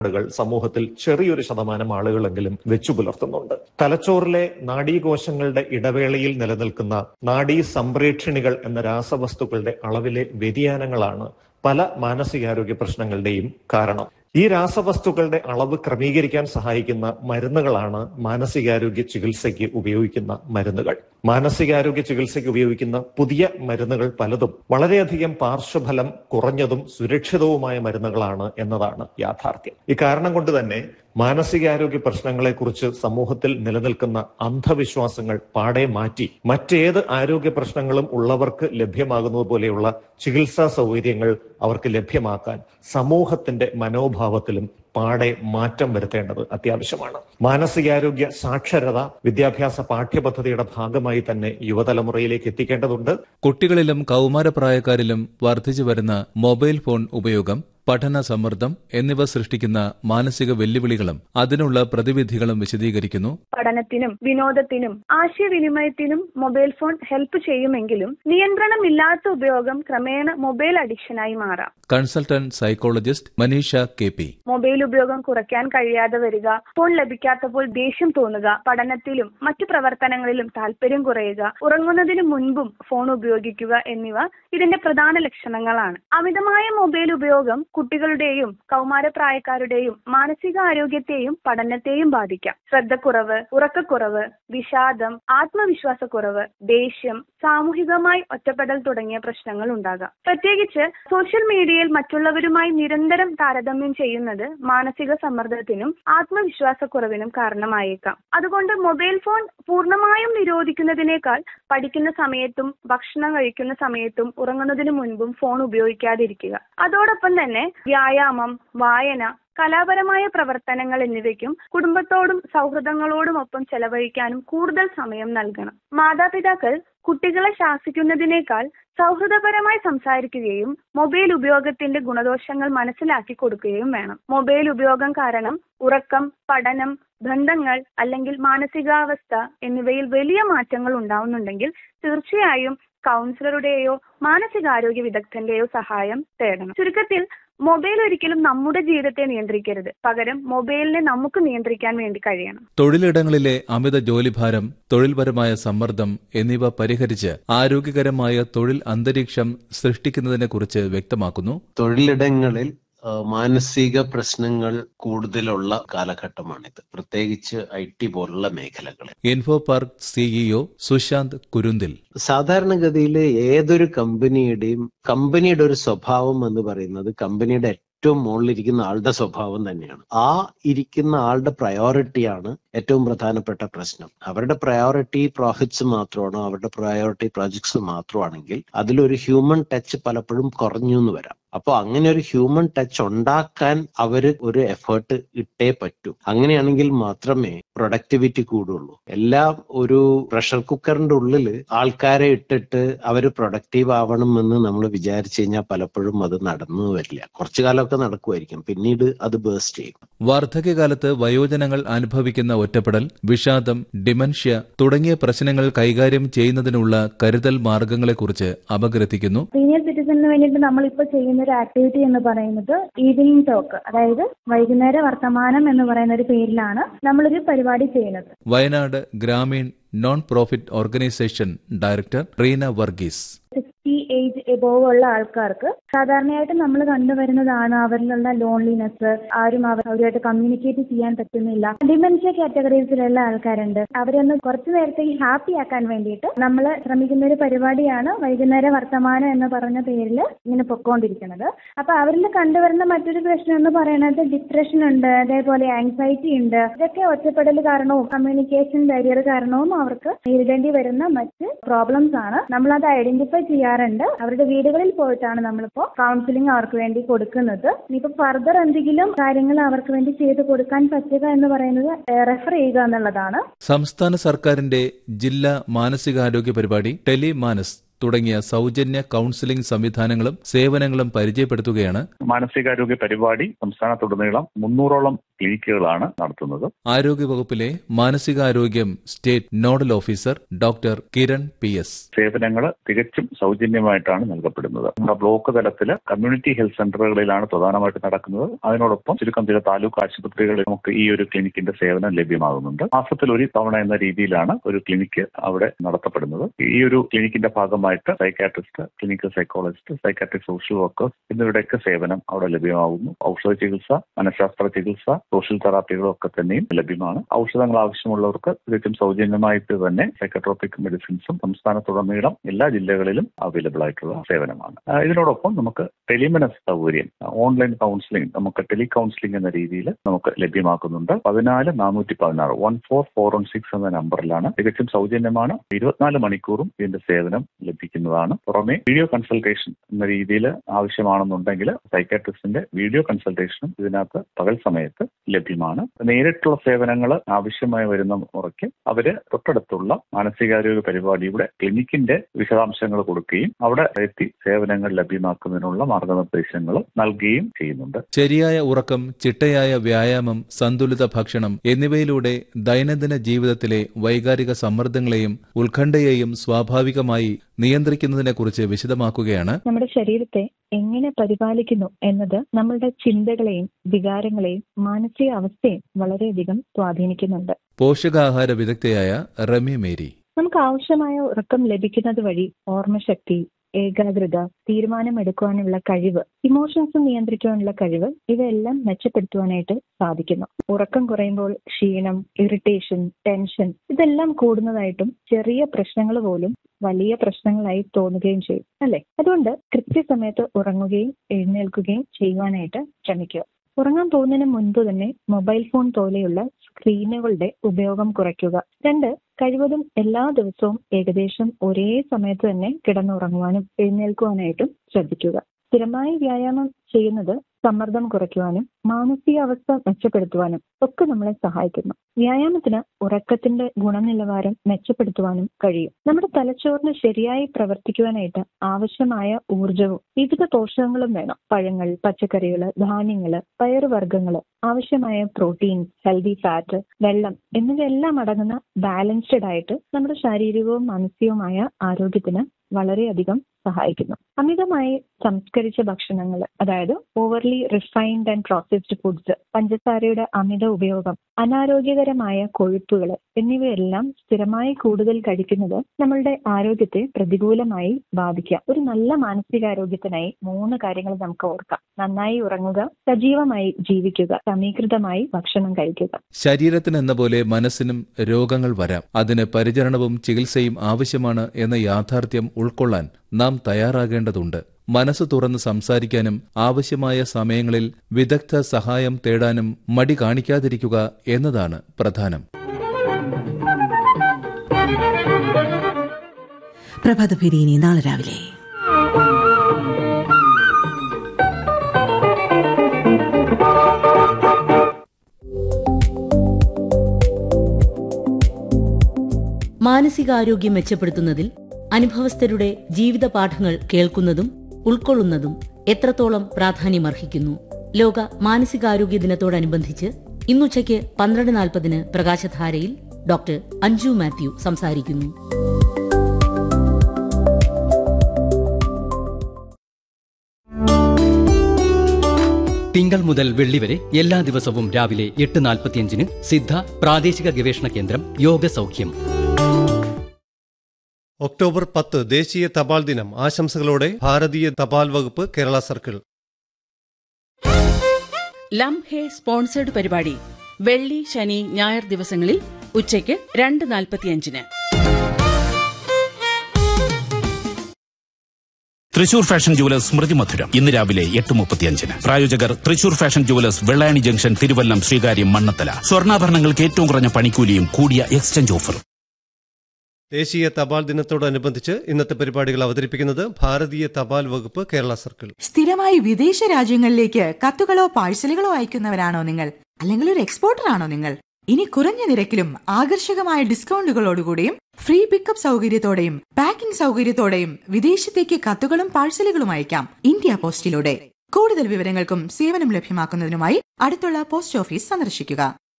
കൾ സമൂഹത്തിൽ ചെറിയൊരു ശതമാനം ആളുകളെങ്കിലും വെച്ചു പുലർത്തുന്നുണ്ട് തലച്ചോറിലെ നാഡീകോശങ്ങളുടെ ഇടവേളയിൽ നിലനിൽക്കുന്ന നാഡീ സംപ്രേക്ഷണികൾ എന്ന രാസവസ്തുക്കളുടെ അളവിലെ വ്യതിയാനങ്ങളാണ് പല മാനസികാരോഗ്യ പ്രശ്നങ്ങളുടെയും കാരണം ഈ രാസവസ്തുക്കളുടെ അളവ് ക്രമീകരിക്കാൻ സഹായിക്കുന്ന മരുന്നുകളാണ് മാനസികാരോഗ്യ ചികിത്സയ്ക്ക് ഉപയോഗിക്കുന്ന മരുന്നുകൾ മാനസികാരോഗ്യ ചികിത്സയ്ക്ക് ഉപയോഗിക്കുന്ന പുതിയ മരുന്നുകൾ പലതും വളരെയധികം പാർശ്വഫലം കുറഞ്ഞതും സുരക്ഷിതവുമായ മരുന്നുകളാണ് എന്നതാണ് യാഥാർത്ഥ്യം ഇക്കാരണം കൊണ്ട് തന്നെ മാനസികാരോഗ്യ പ്രശ്നങ്ങളെക്കുറിച്ച് സമൂഹത്തിൽ നിലനിൽക്കുന്ന അന്ധവിശ്വാസങ്ങൾ പാടെ മാറ്റി മറ്റേത് ആരോഗ്യ പ്രശ്നങ്ങളും ഉള്ളവർക്ക് ലഭ്യമാകുന്നത് പോലെയുള്ള ചികിത്സാ സൗകര്യങ്ങൾ അവർക്ക് ലഭ്യമാക്കാൻ സമൂഹത്തിന്റെ മനോഭാവത്തിലും പാടെ മാറ്റം വരുത്തേണ്ടത് അത്യാവശ്യമാണ് മാനസികാരോഗ്യ സാക്ഷരത വിദ്യാഭ്യാസ പാഠ്യപദ്ധതിയുടെ ഭാഗമായി തന്നെ യുവതലമുറയിലേക്ക് എത്തിക്കേണ്ടതുണ്ട് കുട്ടികളിലും കൗമാരപ്രായക്കാരിലും വർദ്ധിച്ചു വരുന്ന മൊബൈൽ ഫോൺ ഉപയോഗം പഠന സമ്മർദ്ദം എന്നിവ സൃഷ്ടിക്കുന്ന മാനസിക വെല്ലുവിളികളും അതിനുള്ള പ്രതിവിധികളും വിശദീകരിക്കുന്നു പഠനത്തിനും വിനോദത്തിനും ആശയവിനിമയത്തിനും മൊബൈൽ ഫോൺ ഹെൽപ്പ് ചെയ്യുമെങ്കിലും നിയന്ത്രണമില്ലാത്ത ഉപയോഗം ക്രമേണ മൊബൈൽ അഡിക്ഷനായി മാറാം consultant psychologist Manisha K P mobile ഉപയോഗം കുറയ്ക്കാൻ കഴിയാതെ വരിക ഫോൺ ലഭിക്കാത്തപ്പോൾ ദേഷ്യം തോന്നുക പഠനത്തിലും മറ്റു പ്രവർത്തനങ്ങളിലും താല്പര്യം കുറയുക ഉറങ്ങുന്നതിന് മുൻപും ഫോൺ ഉപയോഗിക്കുക എന്നിവ ഇതിന്റെ പ്രധാന ലക്ഷണങ്ങളാണ് അമിതമായ മൊബൈൽ ഉപയോഗം കുട്ടികളുടെയും കൗമാരപ്രായക്കാരുടെയും മാനസികാരോഗ്യത്തെയും പഠനത്തെയും ബാധിക്കാം ശ്രദ്ധക്കുറവ് ഉറക്കക്കുറവ് വിഷാദം ആത്മവിശ്വാസക്കുറവ് ദേഷ്യം സാമൂഹികമായി ഒറ്റപ്പെടൽ തുടങ്ങിയ പ്രശ്നങ്ങൾ ഉണ്ടാകാം പ്രത്യേകിച്ച് സോഷ്യൽ മീഡിയയിൽ മറ്റുള്ളവരുമായി നിരന്തരം താരതമ്യം ചെയ്യുന്നത് മാനസിക സമ്മർദ്ദത്തിനും ആത്മവിശ്വാസക്കുറവിനും കാരണമായേക്കാം അതുകൊണ്ട് മൊബൈൽ ഫോൺ പൂർണ്ണമായും നിരോധിക്കുന്നതിനേക്കാൾ പഠിക്കുന്ന സമയത്തും ഭക്ഷണം കഴിക്കുന്ന സമയത്തും ഉറങ്ങുന്നതിന് മുൻപും ഫോൺ ഉപയോഗിക്കാതിരിക്കുക അതോടൊപ്പം തന്നെ വ്യായാമം വായന കലാപരമായ പ്രവർത്തനങ്ങൾ എന്നിവയ്ക്കും കുടുംബത്തോടും സൗഹൃദങ്ങളോടുമൊപ്പം ചെലവഴിക്കാനും കൂടുതൽ സമയം നൽകണം മാതാപിതാക്കൾ കുട്ടികളെ ശാസിക്കുന്നതിനേക്കാൾ സൗഹൃദപരമായി സംസാരിക്കുകയും മൊബൈൽ ഉപയോഗത്തിന്റെ ഗുണദോഷങ്ങൾ മനസ്സിലാക്കി കൊടുക്കുകയും വേണം മൊബൈൽ ഉപയോഗം കാരണം ഉറക്കം പഠനം ബന്ധങ്ങൾ അല്ലെങ്കിൽ മാനസികാവസ്ഥ എന്നിവയിൽ വലിയ മാറ്റങ്ങൾ ഉണ്ടാവുന്നുണ്ടെങ്കിൽ തീർച്ചയായും കൗൺസിലറുടെയോ മാനസികാരോഗ്യ വിദഗ്ധന്റെയോ സഹായം തേടണം ചുരുക്കത്തിൽ മൊബൈൽ ഒരിക്കലും നമ്മുടെ ജീവിതത്തെ നിയന്ത്രിക്കരുത് പകരം മൊബൈലിനെ നമുക്ക് നിയന്ത്രിക്കാൻ വേണ്ടി കഴിയണം തൊഴിലിടങ്ങളിലെ അമിത ജോലിഭാരം തൊഴിൽപരമായ സമ്മർദ്ദം എന്നിവ പരിഹരിച്ച് ആരോഗ്യകരമായ തൊഴിൽ അന്തരീക്ഷം സൃഷ്ടിക്കുന്നതിനെക്കുറിച്ച് വ്യക്തമാക്കുന്നു തൊഴിലിടങ്ങളിൽ ആ, മാനസിക പ്രശ്നങ്ങൾ കൂടുതലുള്ള കാലഘട്ടമാണിത് പ്രത്യേകിച്ച് ഐ ടി പോലുള്ള മേഖലകളിൽ info park CEO Sushanth Kurunthil സാധാരണഗതിയിൽ ഏതൊരു കമ്പനിയുടെയും കമ്പനിയുടെ ഒരു സ്വഭാവം എന്ന് പറയുന്നത് കമ്പനിയുടെ ഏറ്റവും മുകളിലിരിക്കുന്ന ആളുടെ സ്വഭാവം തന്നെയാണ് ആ ഇരിക്കുന്ന ആളുടെ പ്രയോറിറ്റിയാണ് ഏറ്റവും പ്രധാനപ്പെട്ട പ്രശ്നം അവരുടെ പ്രയോറിറ്റി പ്രോഫിറ്റ്സ് മാത്രമാണോ അവരുടെ പ്രയോറിറ്റി പ്രോജക്ട്സ് മാത്രമാണെങ്കിൽ അതിലൊരു ഹ്യൂമൻ ടച്ച് പലപ്പോഴും കുറഞ്ഞു എന്ന് വരാം അപ്പോൾ അങ്ങനെ ഒരു ഹ്യൂമൻ ടച്ച് ഉണ്ടാക്കാൻ അവർ ഒരു എഫേർട്ട് ഇട്ടേ പറ്റൂ അങ്ങനെയാണെങ്കിൽ മാത്രമേ പ്രൊഡക്ടിവിറ്റി കൂടുള്ളൂ എല്ലാം ഒരു പ്രഷർ കുക്കറിന്റെ ഉള്ളിൽ ആൾക്കാരെ ഇട്ടിട്ട് അവർ പ്രൊഡക്റ്റീവ് ആവണം എന്ന് നമ്മൾ വിചാരിച്ചു കഴിഞ്ഞാൽ പലപ്പോഴും അത് നടന്നു വരില്ല കുറച്ചു കാലമൊക്കെ നടക്കുമായിരിക്കും പിന്നീട് അത് ബേസ്റ്റ് ചെയ്യും വാർദ്ധക്യകാലത്ത് വയോജനങ്ങൾ അനുഭവിക്കുന്ന ഒറ്റപ്പെടൽ വിഷാദം ഡിമൻഷ്യ തുടങ്ങിയ പ്രശ്നങ്ങൾ കൈകാര്യം ചെയ്യുന്നതിനുള്ള കരുതൽ മാർഗങ്ങളെക്കുറിച്ച് അപഗ്രഥിക്കുന്നു സീനിയർ സിറ്റിസണിന് വേണ്ടിയിട്ട് നമ്മളിപ്പോൾ ചെയ്യുന്ന ഒരു ആക്ടിവിറ്റി എന്ന് പറയുന്നത് ഈവനിങ് ടോക്ക് അതായത് വൈകുന്നേര വർത്തമാനം എന്ന് പറയുന്ന ഒരു പേരിലാണ് നമ്മളൊരു പരിപാടി ചെയ്യുന്നത് Wayanad Grameen non profit organisation director Reena Varghese sixty age above ഉള്ള ആൾക്കാർക്ക് സാധാരണയായിട്ട് നമ്മൾ കണ്ടുവരുന്നതാണ് അവരിലുള്ള ലോൺലിനെസ് ആരും അവർ അവരുമായിട്ട് കമ്മ്യൂണിക്കേറ്റ് ചെയ്യാൻ പറ്റുന്നില്ല ഡിമെൻഷ്യ കാറ്റഗറീസിലുള്ള ആൾക്കാരുണ്ട് അവരൊന്ന് കുറച്ചു നേരത്തേക്ക് ഹാപ്പി ആക്കാൻ വേണ്ടിയിട്ട് നമ്മൾ ശ്രമിക്കുന്ന ഒരു പരിപാടിയാണ് വൈകുന്നേര വർത്തമാനം എന്ന് പറഞ്ഞ പേരിൽ ഇങ്ങനെ പൊക്കോണ്ടിരിക്കുന്നത് അപ്പൊ അവരിൽ കണ്ടുവരുന്ന മറ്റൊരു പ്രശ്നം എന്ന് പറയുന്നത് ഡിപ്രഷൻ ഉണ്ട് അതേപോലെ ആങ്സൈറ്റി ഉണ്ട് ഇതൊക്കെ ഒറ്റപ്പെടൽ കാരണവും കമ്മ്യൂണിക്കേഷൻ ബാരിയർ കാരണവും അവർക്ക് നേരിടേണ്ടി വരുന്ന മറ്റ് പ്രോബ്ലംസ് ആണ് നമ്മൾ അത് ഐഡന്റിഫൈ ചെയ്യാറുണ്ട് അവരുടെ വീടുകളിൽ പോയിട്ടാണ് നമ്മളിപ്പോ കൗൺസിലിംഗ് അവർക്ക് വേണ്ടി കൊടുക്കുന്നത് ഇനിയിപ്പോ ഫർദർ എന്തെങ്കിലും കാര്യങ്ങൾ അവർക്ക് വേണ്ടി ചെയ്തു കൊടുക്കാൻ പറ്റുക എന്ന് പറയുന്നത് റെഫർ ചെയ്യുക എന്നുള്ളതാണ് സംസ്ഥാന സർക്കാരിന്റെ ജില്ലാ മാനസികാരോഗ്യ പരിപാടി ടെലിമാനസ് തുടങ്ങിയ സൗജന്യ കൌൺസിലിംഗ് സംവിധാനങ്ങളും സേവനങ്ങളും പരിചയപ്പെടുത്തുകയാണ് മാനസികാരോഗ്യ പരിപാടി സംസ്ഥാനത്തുടനീളം മുന്നൂറോളം ക്ലിനിക്കുകളാണ് നടത്തുന്നത് ആരോഗ്യവകുപ്പിലെ മാനസികാരോഗ്യം state nodal officer doctor Kiran P S സേവനങ്ങൾ തികച്ചും സൗജന്യമായിട്ടാണ് നൽകപ്പെടുന്നത് നമ്മുടെ ബ്ലോക്ക് തലത്തിൽ കമ്മ്യൂണിറ്റി ഹെൽത്ത് സെന്ററുകളിലാണ് പ്രധാനമായിട്ട് നടക്കുന്നത് അതിനോടൊപ്പം ചുരുക്കം ചില താലൂക്ക് ആശുപത്രികളിൽ നമുക്ക് ഈ ഒരു ക്ലിനിക്കിന്റെ സേവനം ലഭ്യമാകുന്നുണ്ട് മാസത്തിൽ ഒരു തവണ എന്ന രീതിയിലാണ് ഒരു ക്ലിനിക്ക് അവിടെ നടത്തപ്പെടുന്നത് ഈ ഒരു ക്ലിനിക്കിന്റെ ഭാഗമായിട്ട് psychiatrist clinical psychologist psychiatric social workers എന്നിവരുടെയൊക്കെ സേവനം അവിടെ ലഭ്യമാകുന്നു ഔഷധ ചികിത്സ മനഃശാസ്ത്ര ചികിത്സ സോഷ്യൽ തെറാപ്പികളും ഒക്കെ തന്നെയും ലഭ്യമാണ് ഔഷധങ്ങൾ ആവശ്യമുള്ളവർക്ക് തികച്ചും സൗജന്യമായിട്ട് തന്നെ സൈക്കട്രോപിക് മെഡിസിൻസും സംസ്ഥാനത്തുടനീളം എല്ലാ ജില്ലകളിലും അവൈലബിൾ ആയിട്ടുള്ള സേവനമാണ് ആ, ഇതിനോടൊപ്പം നമുക്ക് ടെലിമനസ് സൗകര്യം ഓൺലൈൻ കൗൺസിലിംഗ് നമുക്ക് ടെലി കൗൺസിലിംഗ് എന്ന രീതിയിൽ നമുക്ക് ലഭ്യമാക്കുന്നുണ്ട് പതിനാല് നാനൂറ്റി പതിനാറ് one four four one six എന്ന നമ്പറിലാണ് തികച്ചും സൗജന്യമാണ് ഇരുപത്തിനാല് മണിക്കൂറും ഇതിന്റെ സേവനം ലഭിക്കുന്നതാണ് പുറമെ വീഡിയോ കൺസൾട്ടേഷൻ എന്ന രീതിയിൽ ആവശ്യമാണെന്നുണ്ടെങ്കിൽ സൈക്കാട്രിസ്റ്റിന്റെ വീഡിയോ കൺസൾട്ടേഷനും ഇതിനകത്ത് പകൽ സമയത്ത് ലഭ്യമാണ് നേരിട്ടുള്ള സേവനങ്ങൾ ആവശ്യമായി വരുന്ന മുറയ്ക്ക് അവര് തൊട്ടടുത്തുള്ള മാനസികാരോഗ്യ പരിപാടിയുടെ ക്ലിനിക്കിന്റെ വിശദാംശങ്ങൾ കൊടുക്കുകയും അവിടെ എത്തി സേവനങ്ങൾ ലഭ്യമാക്കുന്നതിനുള്ള മാർഗനിർദ്ദേശങ്ങൾ നൽകുകയും ചെയ്യുന്നുണ്ട് ശരിയായ ഉറക്കം ചിട്ടയായ വ്യായാമം സന്തുലിത ഭക്ഷണം എന്നിവയിലൂടെ ദൈനംദിന ജീവിതത്തിലെ വൈകാരിക സമ്മർദ്ദങ്ങളെയും ഉത്കണ്ഠയെയും സ്വാഭാവികമായി നിയന്ത്രിക്കുന്നതിനെക്കുറിച്ച് വിശദമാക്കുകയാണ് നമ്മുടെ ശരീരത്തെ എങ്ങനെ പരിപാലിക്കുന്നു എന്നത് നമ്മളുടെ ചിന്തകളെയും വികാരങ്ങളെയും മാനസിക അവസ്ഥയും വളരെയധികം സ്വാധീനിക്കുന്നുണ്ട് പോഷകാഹാര വിദഗ്ധയായ റമി മേരി നമുക്ക് ആവശ്യമായ ഉറക്കം ലഭിക്കുന്നത് വഴി ഓർമ്മശക്തി ഏകാഗ്രത തീരുമാനമെടുക്കുവാനുള്ള കഴിവ് ഇമോഷൻസ് നിയന്ത്രിക്കുവാനുള്ള കഴിവ് ഇവയെല്ലാം മെച്ചപ്പെടുത്തുവാനായിട്ട് സാധിക്കുന്നു ഉറക്കം കുറയുമ്പോൾ ക്ഷീണം ഇറിറ്റേഷൻ ടെൻഷൻ ഇതെല്ലാം കൂടുന്നതായിട്ടും ചെറിയ പ്രശ്നങ്ങൾ പോലും വലിയ പ്രശ്നങ്ങളായി തോന്നുകയും ചെയ്യും അല്ലെ അതുകൊണ്ട് കൃത്യസമയത്ത് ഉറങ്ങുകയും എഴുന്നേൽക്കുകയും ചെയ്യുവാനായിട്ട് ശ്രമിക്കുക ഉറങ്ങാൻ പോകുന്നതിന് മുൻപ് തന്നെ മൊബൈൽ ഫോൺ പോലെയുള്ള സ്ക്രീനുകളുടെ ഉപയോഗം കുറയ്ക്കുക രണ്ട് കഴിവതും എല്ലാ ദിവസവും ഏകദേശം ഒരേ സമയത്ത് തന്നെ കിടന്നുറങ്ങുവാനും എഴുന്നേൽക്കുവാനായിട്ടും ശ്രദ്ധിക്കുക സ്ഥിരമായി വ്യായാമം ചെയ്യുന്നത് സമ്മർദ്ദം കുറയ്ക്കുവാനും മാനസികാവസ്ഥ മെച്ചപ്പെടുത്തുവാനും ഒക്കെ നമ്മളെ സഹായിക്കുന്നു വ്യായാമത്തിന് ഉറക്കത്തിന്റെ ഗുണനിലവാരം മെച്ചപ്പെടുത്തുവാനും കഴിയും നമ്മുടെ തലച്ചോറിന് ശരിയായി പ്രവർത്തിക്കുവാനായിട്ട് ആവശ്യമായ ഊർജവും വിവിധ പോഷകങ്ങളും വേണം പഴങ്ങൾ പച്ചക്കറികൾ ധാന്യങ്ങൾ പയറുവർഗ്ഗങ്ങൾ ആവശ്യമായ പ്രോട്ടീൻ ഹെൽതി ഫാറ്റ് വെള്ളം എന്നിവയെല്ലാം അടങ്ങുന്ന ബാലൻസ്ഡ് ഡയറ്റ് നമ്മുടെ ശാരീരികവും മാനസികവുമായ ആരോഗ്യത്തിന് വളരെയധികം സഹായിക്കുന്നു അമിതമായി സംസ്കരിച്ച ഭക്ഷണങ്ങൾ അതായത് overly refined and processed foods പഞ്ചസാരയുടെ അമിത ഉപയോഗം അനാരോഗ്യകരമായ കൊഴുപ്പുകൾ എന്നിവയെല്ലാം സ്ഥിരമായി കൂടുതൽ കഴിക്കുന്നത് നമ്മളുടെ ആരോഗ്യത്തെ പ്രതികൂലമായി ബാധിക്കാം ഒരു നല്ല മാനസികാരോഗ്യത്തിനായി മൂന്ന് കാര്യങ്ങൾ നമുക്ക് ഓർക്കാം നന്നായി ഉറങ്ങുക സജീവമായി ജീവിക്കുക സമീകൃതമായി ഭക്ഷണം കഴിക്കുക ശരീരത്തിന് എന്ന പോലെ മനസ്സിനും രോഗങ്ങൾ വരാം അതിന് പരിചരണവും ചികിത്സയും ആവശ്യമാണ് എന്ന യാഥാർത്ഥ്യം ഉൾക്കൊള്ളാൻ നാം തയ്യാറാകേണ്ടതുണ്ട് മനസ്സ് തുറന്ന് സംസാരിക്കാനും ആവശ്യമായ സമയങ്ങളിൽ വിദഗ്ധ സഹായം തേടാനും മടി കാണിക്കാതിരിക്കുക എന്നതാണ് പ്രധാനം പ്രഭാതഭേരി ഇനി നാളെ രാവിലെ മാനസികാരോഗ്യം മെച്ചപ്പെടുത്തുന്നതിൽ അനുഭവസ്ഥരുടെ ജീവിത പാഠങ്ങൾ കേൾക്കുന്നതും ഉൾക്കൊള്ളുന്നതും എത്രത്തോളം പ്രാധാന്യമർഹിക്കുന്നു ലോക മാനസികാരോഗ്യ ദിനത്തോടനുബന്ധിച്ച് ഇന്നുച്ചയ്ക്ക് പന്ത്രണ്ട് നാൽപ്പതിന് പ്രകാശധാരയിൽ ഡോക്ടർ അഞ്ജു മാത്യു സംസാരിക്കുന്നു തിങ്കൾ മുതൽ വെള്ളി വരെ എല്ലാ ദിവസവും രാവിലെ എട്ട് നാൽപ്പത്തിയഞ്ചിന് സിദ്ധ പ്രാദേശിക ഗവേഷണ കേന്ദ്രം യോഗ സൗഖ്യം ഒക്ടോബർ പത്ത് ദേശീയ തപാൽ ദിനം ആശംസകളോടെ ഭാരതീയ തപാൽ വകുപ്പ് കേരള സർക്കിൾ ലം ഹേ സ്പോൺസേഡ് പരിപാടി വെള്ളി ശനി ഞായർ ദിവസങ്ങളിൽ ഉച്ചയ്ക്ക് രണ്ട് നാൽപ്പത്തിയഞ്ചിന് തൃശൂർ ഫാഷൻ ജുവലേഴ്സ് സ്മൃതി മധുരം ഇന്ന് രാവിലെ എട്ട് മുപ്പത്തിയഞ്ചിന് പ്രായോജകർ Thrissur fashion jewellers Vellayani junction Thiruvallam Sreekaryam Mannanthala സ്വർണ്ണാഭരണങ്ങൾക്ക് ഏറ്റവും കുറഞ്ഞ പണിക്കൂലിയും കൂടിയ എക്സ്ചേഞ്ച് ഓഫറും ദേശീയ തപാൽ ദിനത്തോടനുബന്ധിച്ച് ഇന്നത്തെ പരിപാടികൾ അവതരിപ്പിക്കുന്നത് ഭാരതീയ തപാൽ വകുപ്പ് കേരള സർക്കിൾ സ്ഥിരമായി വിദേശ രാജ്യങ്ങളിലേക്ക് കത്തുകളോ പാഴ്സലുകളോ അയക്കുന്നവരാണോ നിങ്ങൾ അല്ലെങ്കിൽ ഒരു എക്സ്പോർട്ടർ ആണോ നിങ്ങൾ ഇനി കുറഞ്ഞ നിരക്കിലും ആകർഷകമായ ഡിസ്കൗണ്ടുകളോടുകൂടിയും ഫ്രീ പിക്കപ്പ് സൗകര്യത്തോടെയും പാക്കിംഗ് സൗകര്യത്തോടെയും വിദേശത്തേക്ക് കത്തുകളും പാഴ്സലുകളും അയക്കാം ഇന്ത്യ പോസ്റ്റിലൂടെ കൂടുതൽ വിവരങ്ങൾക്കും സേവനം ലഭ്യമാക്കുന്നതിനുമായി അടുത്തുള്ള പോസ്റ്റ് ഓഫീസ് സന്ദർശിക്കുക